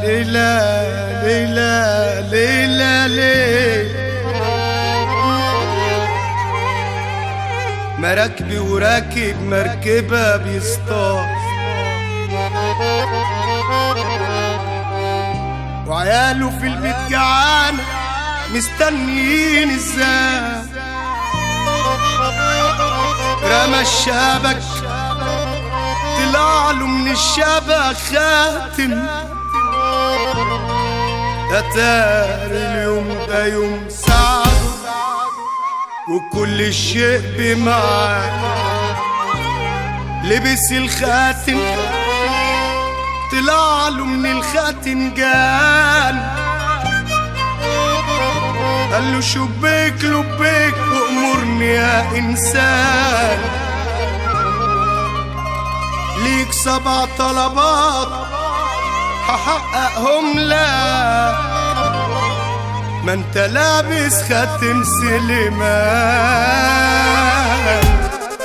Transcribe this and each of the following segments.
ليلى ليلى ليلى ليلى مراكبي وراكب مركبة بيصطاد وعياله في البيت جعانة مستنيين ازاي رمى الشبك طلع له من الشبك خاتم أتاري اليوم ده يوم سعد وكل شيء بمعاه لبس الخاتم طلع له من الخاتم جان قال له شبيك لبيك وامرني يا انسان ليك سبع طلبات هحققهم لك ما انت لابس خاتم سليمان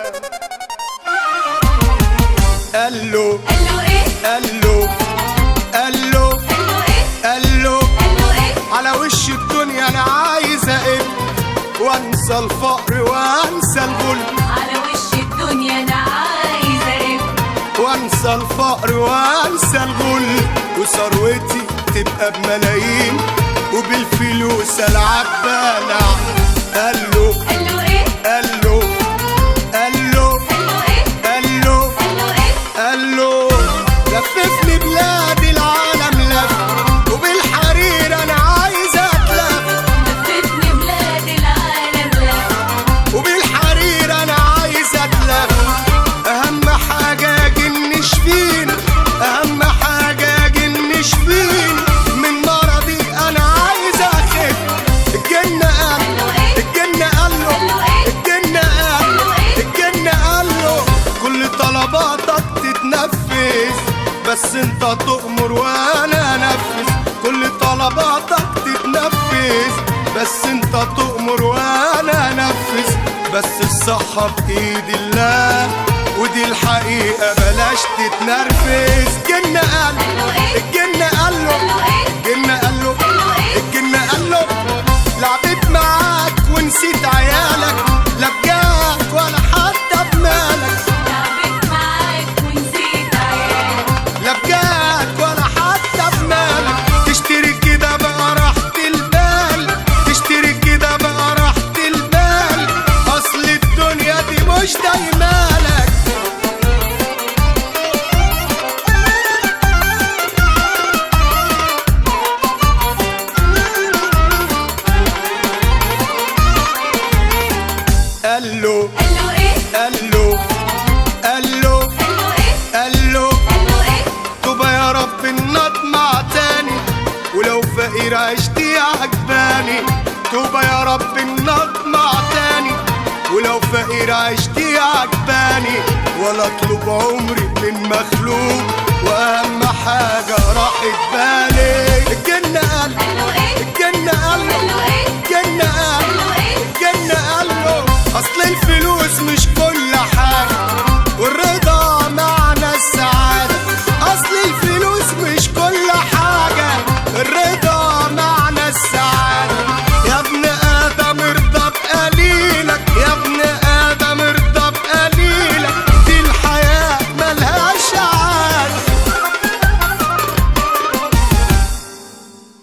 قال له قال له ايه قال له قال له قال له ايه قال له قال له ايه على وش الدنيا انا عايز اقف وانسى الفقر وانسى الغل على وش الدنيا انا عايزه ايه وانسى الفقر وانسى الغل وثروتي تبقى بملايين وبالفلوس العب بلع قال له قال له ايه قال له قال له قال له ايه قال له قال له ايه قال له لففني بلاد العالم لف وبالحرير انا عايز اتلف لفتني بلاد العالم لف وبالحرير انا عايز اتلف اهم حاجه جنش فينا اهم حاجه جنش فينا من مرضي انا عايز اخف الجنه قال الجنه قال له الجنه قال الجنه قال له كل طلباتك تتنفذ بس انت تؤمر وانا انفذ كل طلباتك تتنفذ بس انت تؤمر وانا انفذ بس الصحة بإيد الله ودي الحقيقة بلاش تتنرفز جنة قال الجنة قال له الجنة قال له الجنة قال له لعبت معاك ونسيت عيالك لا بجاك ولا حتى بمالك لعبت معاك ونسيت عيالك لا بجاك ولا حتى بمالك تشتري كده بقى راحة البال تشتري كده بقى راحة البال اصل الدنيا دي مش دايمالك قال له قال له ايه قال له قال له قال له ايه قال له قال له ايه طوبى يا رب النطمع تاني ولو فقير عشتي عجباني طوبى يا رب النطمع تاني ولو فقير عشتي عجباني ولا اطلب عمري من مخلوق واهم حاجه راحت بالي